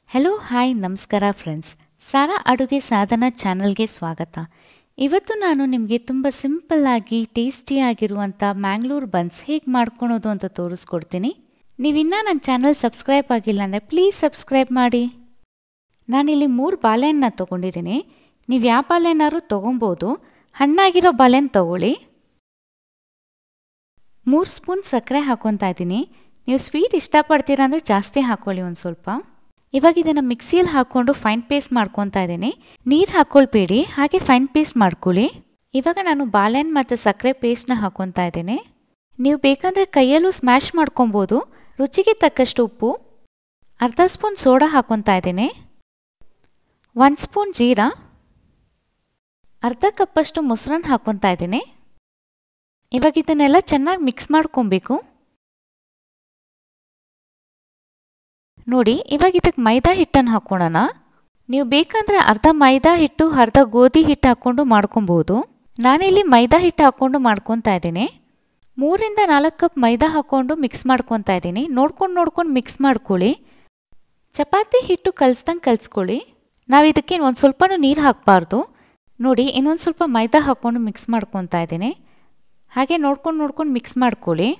hello hi ನಮಸ್ಕಾರ friends Sara ಅಡುಗೆ ಸಾಧನ ಚಾನಲ್ಗೆ ಸ್ವಾಗತ ಇವತ್ತು ನಾನು ನಿಮಗೆ ತುಂಬ ಸಿಂಪಲ್ಲಾಗಿ ಟೇಸ್ಟಿಯಾಗಿರುವಂಥ ಮ್ಯಾಂಗ್ಳೂರ್ ಬನ್ಸ್ ಹೇಗೆ ಮಾಡ್ಕೊಳೋದು ಅಂತ ತೋರಿಸ್ಕೊಡ್ತೀನಿ ನೀವಿನ್ನೂ ನನ್ನ ಚಾನಲ್ ಸಬ್ಸ್ಕ್ರೈಬ್ ಆಗಿಲ್ಲ ಅಂದರೆ ಪ್ಲೀಸ್ ಸಬ್ಸ್ಕ್ರೈಬ್ ಮಾಡಿ ನಾನಿಲ್ಲಿ ಮೂರು ಬಾಳೆಹಣ್ಣ ತೊಗೊಂಡಿದ್ದೀನಿ ನೀವು ಯಾವ ಬಾಳೆಹಣ್ಣಾದ್ರು ತೊಗೊಬೋದು ಹಣ್ಣಾಗಿರೋ ಬಾಳೆಹಣ್ಣು ತೊಗೊಳ್ಳಿ ಮೂರು ಸ್ಪೂನ್ ಸಕ್ಕರೆ ಹಾಕೊತಾ ಇದ್ದೀನಿ ನೀವು ಸ್ವೀಟ್ ಇಷ್ಟಪಡ್ತೀರಾ ಅಂದರೆ ಜಾಸ್ತಿ ಹಾಕ್ಕೊಳ್ಳಿ ಒಂದು ಸ್ವಲ್ಪ ಇವಾಗ ಇದನ್ನು ಮಿಕ್ಸಿಯಲ್ಲಿ ಹಾಕ್ಕೊಂಡು ಫೈನ್ ಪೇಸ್ಟ್ ಮಾಡ್ಕೊತಾ ಇದ್ದೀನಿ ನೀರು ಹಾಕ್ಕೊಳ್ಬೇಡಿ ಹಾಗೆ ಫೈನ್ ಪೇಸ್ಟ್ ಮಾಡ್ಕೊಳ್ಳಿ ಇವಾಗ ನಾನು ಬಾಳೆಹಣ್ಣು ಮತ್ತು ಸಕ್ಕರೆ ಪೇಸ್ಟ್ನ ಹಾಕ್ಕೊತಾ ಇದ್ದೀನಿ ನೀವು ಬೇಕಂದರೆ ಕೈಯಲ್ಲೂ ಸ್ಮ್ಯಾಶ್ ಮಾಡ್ಕೊಬೋದು ರುಚಿಗೆ ತಕ್ಕಷ್ಟು ಉಪ್ಪು ಅರ್ಧ ಸ್ಪೂನ್ ಸೋಡಾ ಹಾಕ್ಕೊತಾ ಇದ್ದೀನಿ ಒಂದು ಸ್ಪೂನ್ ಜೀರಾ ಅರ್ಧ ಕಪ್ಪಷ್ಟು ಮೊಸರನ್ನ ಹಾಕ್ಕೊತಾ ಇದ್ದೀನಿ ಇವಾಗ ಇದನ್ನೆಲ್ಲ ಚೆನ್ನಾಗಿ ಮಿಕ್ಸ್ ಮಾಡ್ಕೊಬೇಕು ನೋಡಿ ಇವಾಗ ಇದಕ್ಕೆ ಮೈದಾ ಹಿಟ್ಟನ್ನು ಹಾಕ್ಕೊಳ್ಳೋಣ ನೀವು ಬೇಕಂದರೆ ಅರ್ಧ ಮೈದಾ ಹಿಟ್ಟು ಅರ್ಧ ಗೋಧಿ ಹಿಟ್ಟು ಹಾಕ್ಕೊಂಡು ಮಾಡ್ಕೊಬೋದು ನಾನಿಲ್ಲಿ ಮೈದಾ ಹಿಟ್ಟು ಹಾಕ್ಕೊಂಡು ಮಾಡ್ಕೊತಾ ಇದ್ದೀನಿ ಮೂರಿಂದ ನಾಲ್ಕು ಕಪ್ ಮೈದಾ ಹಾಕ್ಕೊಂಡು ಮಿಕ್ಸ್ ಮಾಡ್ಕೊತಾ ಇದ್ದೀನಿ ನೋಡ್ಕೊಂಡು ನೋಡ್ಕೊಂಡು ಮಿಕ್ಸ್ ಮಾಡ್ಕೊಳ್ಳಿ ಚಪಾತಿ ಹಿಟ್ಟು ಕಲಿಸ್ದಂಗೆ ಕಲಿಸ್ಕೊಳ್ಳಿ ನಾವು ಇದಕ್ಕೆ ಒಂದು ಸ್ವಲ್ಪನೂ ನೀರು ಹಾಕಬಾರ್ದು ನೋಡಿ ಇನ್ನೊಂದು ಸ್ವಲ್ಪ ಮೈದಾ ಹಾಕ್ಕೊಂಡು ಮಿಕ್ಸ್ ಮಾಡ್ಕೊತಾ ಇದ್ದೀನಿ ಹಾಗೆ ನೋಡ್ಕೊಂಡು ನೋಡ್ಕೊಂಡು ಮಿಕ್ಸ್ ಮಾಡ್ಕೊಳ್ಳಿ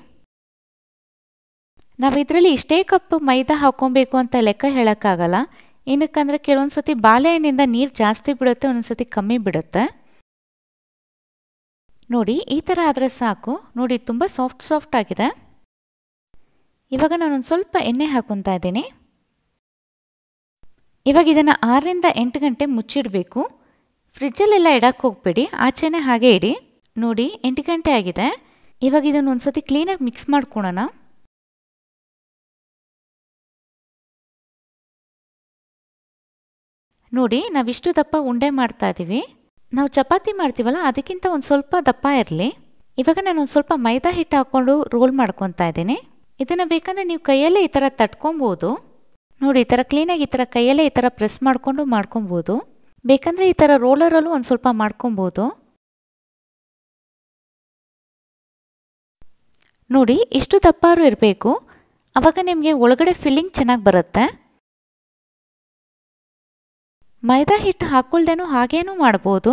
ನಾವು ಇದರಲ್ಲಿ ಇಷ್ಟೇ ಕಪ್ ಮೈದಾ ಹಾಕ್ಕೊಬೇಕು ಅಂತ ಲೆಕ್ಕ ಹೇಳೋಕ್ಕಾಗಲ್ಲ ಏನಕ್ಕಂದರೆ ಕೆಲವೊಂದು ಸತಿ ಬಾಳೆಹಣ್ಣಿಂದ ನೀರು ಜಾಸ್ತಿ ಬಿಡುತ್ತೆ ಒಂದೊಂದು ಸತಿ ಕಮ್ಮಿ ಬಿಡುತ್ತೆ ನೋಡಿ ಈ ಥರ ಆದರೆ ಸಾಕು ನೋಡಿ ತುಂಬ ಸಾಫ್ಟ್ ಸಾಫ್ಟ್ ಆಗಿದೆ ಇವಾಗ ನಾನೊಂದು ಸ್ವಲ್ಪ ಎಣ್ಣೆ ಹಾಕೊತಾ ಇದ್ದೀನಿ ಇವಾಗ ಇದನ್ನು ಆರರಿಂದ ಎಂಟು ಗಂಟೆ ಮುಚ್ಚಿಡಬೇಕು ಫ್ರಿಜ್ಜಲ್ಲೆಲ್ಲ ಇಡಕ್ಕೆ ಹೋಗ್ಬೇಡಿ ಆಚೆನೇ ಹಾಗೆ ಇಡಿ ನೋಡಿ ಎಂಟು ಗಂಟೆ ಆಗಿದೆ ಇವಾಗ ಇದನ್ನು ಒಂದ್ಸತಿ ಕ್ಲೀನಾಗಿ ಮಿಕ್ಸ್ ಮಾಡ್ಕೊಳೋಣ ನೋಡಿ ನಾವಿಷ್ಟು ದಪ್ಪ ಉಂಡೆ ಮಾಡ್ತಾ ಇದ್ದೀವಿ ನಾವು ಚಪಾತಿ ಮಾಡ್ತೀವಲ್ಲ ಅದಕ್ಕಿಂತ ಒಂದು ಸ್ವಲ್ಪ ದಪ್ಪ ಇರಲಿ ಇವಾಗ ನಾನು ಒಂದು ಸ್ವಲ್ಪ ಮೈದಾ ಹಿಟ್ಟು ಹಾಕ್ಕೊಂಡು ರೋಲ್ ಮಾಡ್ಕೊತಾ ಇದ್ದೀನಿ ಇದನ್ನು ಬೇಕಂದರೆ ನೀವು ಕೈಯಲ್ಲೇ ಈ ಥರ ತಟ್ಕೊಬೋದು ನೋಡಿ ಈ ಥರ ಕ್ಲೀನಾಗಿ ಈ ಥರ ಕೈಯಲ್ಲೇ ಈ ಥರ ಪ್ರೆಸ್ ಮಾಡಿಕೊಂಡು ಮಾಡ್ಕೊಬೋದು ಬೇಕಂದರೆ ಈ ಥರ ರೋಲರಲ್ಲೂ ಒಂದು ಸ್ವಲ್ಪ ಮಾಡ್ಕೊಬೋದು ನೋಡಿ ಇಷ್ಟು ದಪ್ಪಾರು ಇರಬೇಕು ಆವಾಗ ನಿಮಗೆ ಒಳಗಡೆ ಫಿಲ್ಲಿಂಗ್ ಚೆನ್ನಾಗಿ ಬರುತ್ತೆ ಮೈದಾ ಹಿಟ್ಟು ಹಾಕೊಳ್ದೇನೂ ಹಾಗೇನೂ ಮಾಡ್ಬೋದು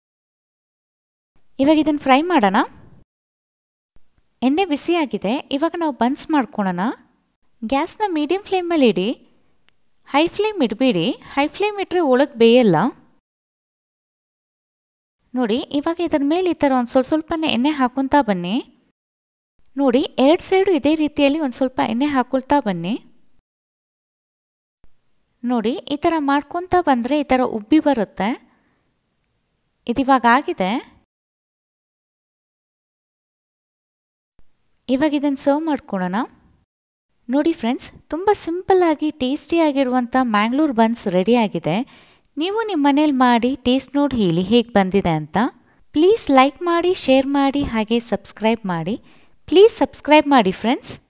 ಇವಾಗ ಇದನ್ನು ಫ್ರೈ ಮಾಡೋಣ ಎಣ್ಣೆ ಬಿಸಿಯಾಗಿದೆ ಇವಾಗ ನಾವು ಬನ್ಸ್ ಮಾಡ್ಕೊಳೋಣ ಗ್ಯಾಸ್ನ ಮೀಡಿಯಮ್ ಫ್ಲೇಮಲ್ಲಿ ಇಡಿ ಹೈ ಫ್ಲೇಮ್ ಇಡಬೇಡಿ ಹೈ ಫ್ಲೇಮ್ ಇಟ್ಟರೆ ಒಳಗೆ ಬೇಯಲ್ಲ ನೋಡಿ ಇವಾಗ ಇದರ ಮೇಲೆ ಈ ಥರ ಒಂದು ಸ್ವಲ್ಪ ಸ್ವಲ್ಪನೇ ಎಣ್ಣೆ ಹಾಕೊತಾ ಬನ್ನಿ ನೋಡಿ ಎರಡು ಸೈಡು ಇದೇ ರೀತಿಯಲ್ಲಿ ಒಂದು ಸ್ವಲ್ಪ ಎಣ್ಣೆ ಹಾಕೊಳ್ತಾ ಬನ್ನಿ ನೋಡಿ ಈ ಥರ ಮಾಡ್ಕೊತಾ ಬಂದರೆ ಈ ಥರ ಉಬ್ಬಿ ಬರುತ್ತೆ ಇದಿವಾಗ ಆಗಿದೆ ಇವಾಗ ಇದನ್ನು ಸರ್ವ್ ಮಾಡ್ಕೊಳೋಣ ನೋಡಿ ಫ್ರೆಂಡ್ಸ್ ತುಂಬ ಸಿಂಪಲ್ಲಾಗಿ ಟೇಸ್ಟಿಯಾಗಿರುವಂಥ ಮ್ಯಾಂಗ್ಳೂರ್ ಬನ್ಸ್ ರೆಡಿಯಾಗಿದೆ ನೀವು ನಿಮ್ಮ ಮನೇಲಿ ಮಾಡಿ ಟೇಸ್ಟ್ ನೋಡಿ ಹೇಳಿ ಹೇಗೆ ಬಂದಿದೆ ಅಂತ ಪ್ಲೀಸ್ ಲೈಕ್ ಮಾಡಿ ಶೇರ್ ಮಾಡಿ ಹಾಗೆ ಸಬ್ಸ್ಕ್ರೈಬ್ ಮಾಡಿ ಪ್ಲೀಸ್ ಸಬ್ಸ್ಕ್ರೈಬ್ ಮಾಡಿ ಫ್ರೆಂಡ್ಸ್